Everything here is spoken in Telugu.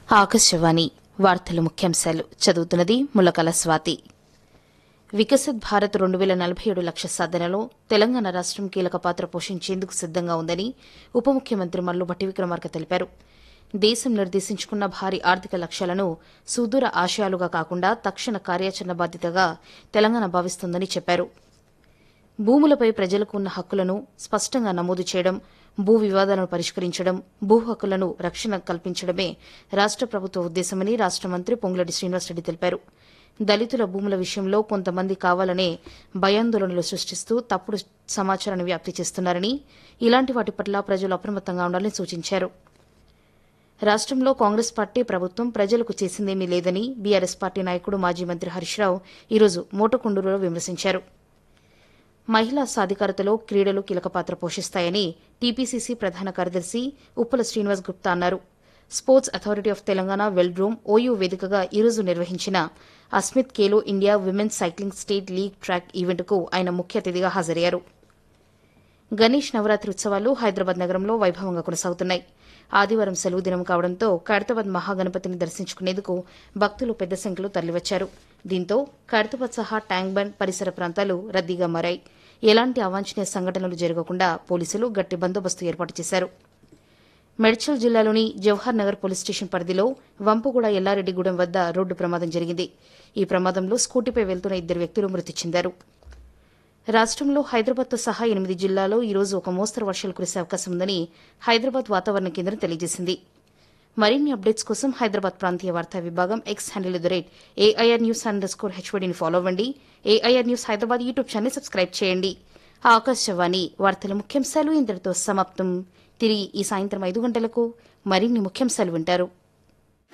ఆకాశవాణి వార్తల ముఖ్యాంశాలు చదువుతున్నది ములకల స్వాతి వికసిత్ భారత్ రెండు వేల నలభై ఏడు లక్ష్య సాధనలో తెలంగాణ రాష్టం కీలక పాత్ర పోషించేందుకు సిద్దంగా ఉందని ఉప ముఖ్యమంత్రి మల్లు భట్టి విక్రమార్క తెలిపారు దేశం నిర్దేశించుకున్న భారీ ఆర్థిక లక్ష్యాలను సుదూర ఆశయాలుగా కాకుండా తక్షణ కార్యాచరణ బాధ్యతగా తెలంగాణ భావిస్తోందని చెప్పారు భూములపై ప్రజలకు ఉన్న హక్కులను స్పష్టంగా నమోదు చేయడం భూ వివాదాలను పరిష్కరించడం భూ హక్కులను రక్షణ కల్పించడమే రాష్ట ప్రభుత్వ ఉద్దేశమని రాష్ట మంత్రి పొంగులటి శ్రీనివాసరెడ్డి తెలిపారు దళితుల భూముల విషయంలో కొంతమంది కావాలనే భయాందోళనలు సృష్టిస్తూ తప్పుడు సమాచారాన్ని వ్యాప్తి చేస్తున్నారని ఇలాంటి వాటి పట్ల ప్రజలు అప్రమత్తంగా ఉండాలని సూచించారు రాష్టంలో కాంగ్రెస్ పార్టీ ప్రభుత్వం ప్రజలకు చేసిందేమీ లేదని బీఆర్ఎస్ పార్టీ నాయకుడు మాజీ మంత్రి హరీష్ రావు ఈరోజు మోటకొండూరులో విమర్శించారు మహిళా సాధికారతలో క్రీడలు కీలక పాత్ర పోషిస్తాయని టీపీసీసీ ప్రధాన కార్యదర్శి ఉప్పల శ్రీనివాస్ గుప్తా అన్నారు sports authority of Telangana velodrome OU వేదికగా ఈరోజు నిర్వహించిన Asmita Khelo India women's cycling state league track ఈవెంట్కు ఆయన ముఖ్య అతిథిగా హాజరయ్యారు గణేష్ నవరాత్రి ఉత్సవాలు హైదరాబాద్ నగరంలో వైభవంగా కొనసాగుతున్నాయి ఆదివారం సెలవు దినం కావడంతో ఖైరతాబాద్ మహాగణపతిని దర్శించుకునేందుకు భక్తులు పెద్ద సంఖ్యలో తరలివచ్చారు దీంతో ఖైరతాబాద్ సహా ట్యాంక్ బండ్ పరిసర ప్రాంతాలు రద్దీగా మారాయి ఎలాంటి అవాంఛనీయ సంఘటనలు జరగకుండా పోలీసులు గట్టి బందోబస్తు ఏర్పాటు చేశారు మెడ్చల్ జిల్లాలోని జవహర్ నగర్ పోలీస్ స్టేషన్ పరిధిలో వంపుగూడ ఎల్లారెడ్డిగూడెం వద్ద రోడ్డు ప్రమాదం జరిగింది ఈ ప్రమాదంలో స్కూటీపై వెళ్తున్న ఇద్దరు వ్యక్తులు మృతి చెందారు రాష్టంలో హైదరాబాద్తో సహా ఎనిమిది జిల్లాల్లో ఈ రోజు ఒక మోస్తరు వర్షాలు కురిసే అవకాశం ఉందని హైదరాబాద్ వాతావరణ కేంద్రం తెలియజేసింది మరిన్ని అప్డేట్స్ కోసం హైదరాబాద్ ప్రాంతీయ వార్తా విభాగం X handle the rate AIR news underscore హెచ్వడిని ఫాలో అవ్వండి AIR news Hyderabad YouTube channel subscribe చేయండి ఆకాశవాణి వార్తల ముఖ్యాంశాలు ఇంతటితో సమాప్తం తిరిగి ఈ సాయంత్రం ఐదు గంటలకు మరిన్ని ముఖ్యాంశాలు వింటారు